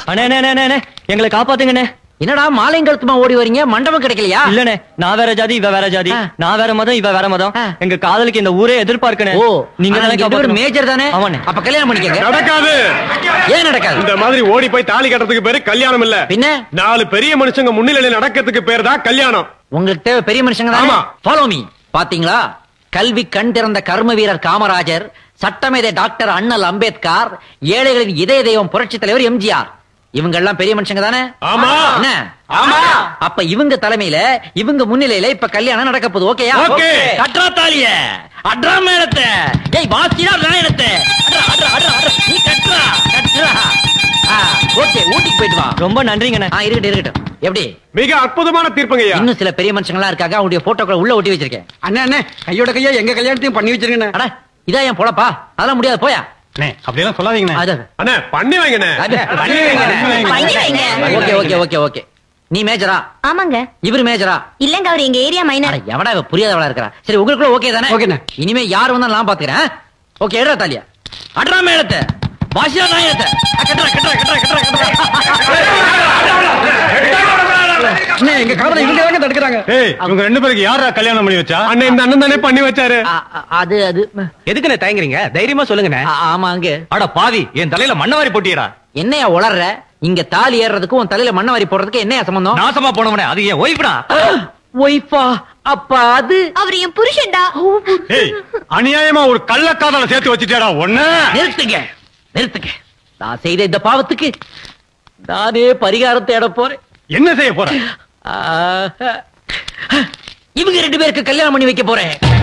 அண்ணே அண்ணே, அண்ணே அண்ணே எங்களை காப்பாத்துங்கண்ணே என்னடா மாலைங்கழுத்துமா ஓடி வரீங்க மண்டபம் கிடைக்கலையா இல்லண்ணே நான் வேற ஜாதி இவ வேற ஜாதி ஆ. நான் வேற மதம் இவ வேற மதம் ஆ. எங்க காதலுக்கு இந்த ஊரே எதிர்பார்க்கணே ஓ நீங்க ஆனா தானே நீங்க ரெண்டு பேரும் காப்பாத்தணும். மேஜர் தானே ஆமாண்ணே அப்ப கல்யாணம் பண்ணிக்கங்க நடக்காது ஏன் நடக்காது இந்த மாதிரி ஓடி போய் தாலி கட்டுறதுக்கு பேரு கல்யாணம் இல்ல பின்ன நாலு பெரிய மனுஷங்க முன்னிலையில நடக்கிறதுக்கு பேர் தான் கல்யாணம் உங்களுக்கு தேவை பெரிய மனுஷங்க தானே ஆமா. ஃபாலோ மீ பாத்தீங்களா கல்வி கண் திறந்த கர்ம வீரர் காமராஜர் சட்டமேதை டாக்டர் அண்ணல் அம்பேத்கர் ஏழைகளின் இதய தெய்வம் புரட்சி தலைவர் எம்ஜிஆர் இவங்க எல்லாம் பெரிய மனுஷங்க தானே ஆமா. என்ன ஆமா. அப்ப இவங்க தலைமையில இவங்க முன்னிலையில இப்ப கல்யாணம் நடக்க போகுது ஓகேயா ஓகே. கட்ரா தாலிய அட்ரா மேளத்தை ஏய் வாசிடா நாயனத்தை அட்ரா அட்ரா அட்ரா அட்ரா நீ கட்ரா கட்ரா ஓகே ஊட்டிக்கு போயிட்டு வா ரொம்ப நன்றிங்கண்ணே ஆ இருக்கட்டும் இருக்கட்டும் எப்படி மிக அற்புதமான தீர்ப்புங்கய்யா இன்னும் சில பெரிய மனுஷங்க எல்லாம் இருக்காங்க அவங்களுடைய போட்டோக்களை உள்ள ஒட்டி வச்சிருக்கேன் அண்ணே அண்ணே கையோட கையா எங்க கல்யாணத்தையும் பண்ணி வச்சிருக்கேன் அட இதா என் பொழப்பா அதெல்லாம் முடியாது போயா அப்படியெல்லாம் சொல்லாதீங்கண்ணே அது அண்ணே பண்ணி வைங்கண்ணே பண்ணி வைங்க. ஓகே ஓகே ஓகே ஓகே நீ மேஜரா ஆமாங்க இவரு மேஜரா இல்லங்க அவர் எங்க ஏரியா அட மைனர் எவடா இவ புரியாதவளா இருக்கறா சரி உங்களுக்குள்ள ஓகே தானே ஓகேண்ணே. இனிமே யார் வந்தாலும் நான் பாத்துக்கிறேன் ஓகே எடுறா தாலியா அட்ரா மேளத்தை வாசிடா நாயனத்தை கட்டுறா கட்டுறா கட்டுறா கட்டுறா அண்ணே எங்க காதல இவங்க தாங்க தடுக்கிறாங்க ஏய் இவங்க ரெண்டு பேருக்கு யாரா கல்யாணம் பண்ணி வச்சா அண்ணே இந்த அண்ணன் தானே பண்ணி வச்சாரு அது அது எதுக்குண்ணே தயங்குறீங்க தைரியமா சொல்லுங்கண்ணே ஆ, ஆமா அங்க அட பாவி என் தலையில மண்ணவாரி போட்டியடா என்னையா உளர்ற இங்க தாலி ஏறுறதுக்கும் உன் தலையில மண்ணை வாரி போடுறதுக்கு என்னையா சம்பந்தம் நாசமா போனவனே அது என் ஒய்ஃப்டா ஒய்ஃபா அப்ப அது அவர் என் புருஷன்டா ஏய் அநியாயமா ஒரு கள்ளக்காதலை சேர்த்து வச்சுட்டேடா ஒண்ணு நிறுத்துங்க நிறுத்துங்க நான் செய்த இந்த பாவத்துக்கு நானே பரிகாரம் தேட போறேன் என்ன செய்ய போற ஆஹா. இவங்க ரெண்டு பேருக்கு கல்யாணம் பண்ணி வைக்க போறேன்